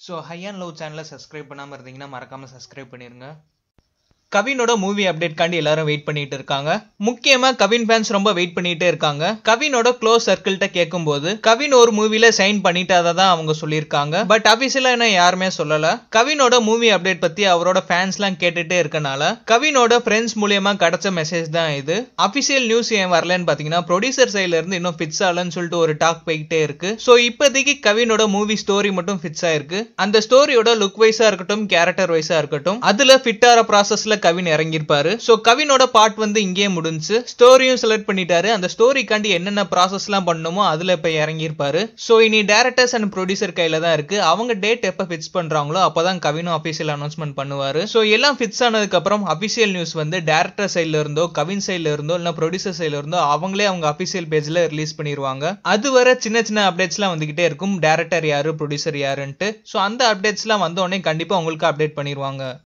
so hi and love சேனலை subscribe பண்ணாமல் இருந்தீங்கன்னா மறக்காமல் சப்ஸ்கிரைப் பண்ணிருங்க கவினோட மூவி அப்டேட் காண்டி எல்லாரும் வெயிட் பண்ணிட்டு இருக்காங்க முக்கியமா கவின் ஃபேன்ஸ் ரொம்ப வெயிட் பண்ணிட்டே இருக்காங்க கவினோட க்ளோஸ் சர்க்கிள்கிட்ட கேட்கும்போது கவின் ஒரு மூவில சைன் பண்ணிட்டாத தான் அவங்க சொல்லியிருக்காங்க பட் அபிஷியலா என்ன யாருமே சொல்லல கவினோட மூவி அப்டேட் பத்தி அவரோட ஃபேன்ஸ்லாம் கேட்டுட்டே இருக்கனால கவினோட ஃப்ரெண்ட்ஸ் மூலியமா கிடைச்ச மெசேஜ் தான் இது அபிஷியல் நியூஸ் ஏன் வரலன்னு பாத்தீங்கன்னா ப்ரொடியூசர் சைட்ல இருந்து இன்னும் ஃபிக்ஸ் ஆகலன்னு சொல்லிட்டு ஒரு டாக் போய்கிட்டே இருக்கு ஸோ இப்போதைக்கு கவினோட மூவி ஸ்டோரி மட்டும் ஃபிக்ஸ் ஆயிருக்கு அந்த ஸ்டோரியோட லுக் வைஸா இருக்கட்டும் கேரக்டர் வைஸா இருக்கட்டும் அதுல ஃபிட் ஆகிற ப்ராசஸ்ல கவின் இறங்கியிருப்பாரு ஸோ கவினோட பார்ட் வந்து இங்கேயே முடிஞ்சு ஸ்டோரியும் செலக்ட் பண்ணிட்டாரு அந்த ஸ்டோரிக்காண்டி என்னென்ன ப்ராசஸ்லாம் பண்ணணுமோ அதுல இப்ப இறங்கியிருப்பாரு ஸோ இனி டேரக்டர்ஸ் அண்ட் ப்ரொடியூசர் கையில தான் இருக்கு அவங்க டேட் எப்ப ஃபிக்ஸ் பண்றாங்களோ அப்பதான் கவினும் அபிஷியல் அனௌன்ஸ்மெண்ட் பண்ணுவாரு ஸோ எல்லாம் ஃபிக்ஸ் ஆனதுக்கு அப்புறம் அபிஷியல் நியூஸ் வந்து டேரக்டர் சைட்ல இருந்தோ கவின் சைட்ல இருந்தோ இல்ல ப்ரொடியூசர் சைட்ல இருந்தோ அவங்களே அவங்க அபிஷியல் பேஜ்ல ரிலீஸ் பண்ணிடுவாங்க அதுவரை சின்ன சின்ன அப்டேட்ஸ்லாம் வந்துகிட்டே இருக்கும் டேரக்டர் யாரு ப்ரொடியூசர் யாருன்ட்டு ஸோ அந்த அப்டேட்ஸ்லாம் வந்த உடனே கண்டிப்பா உங்களுக்கு அப்டேட் பண்ணிடுவாங்க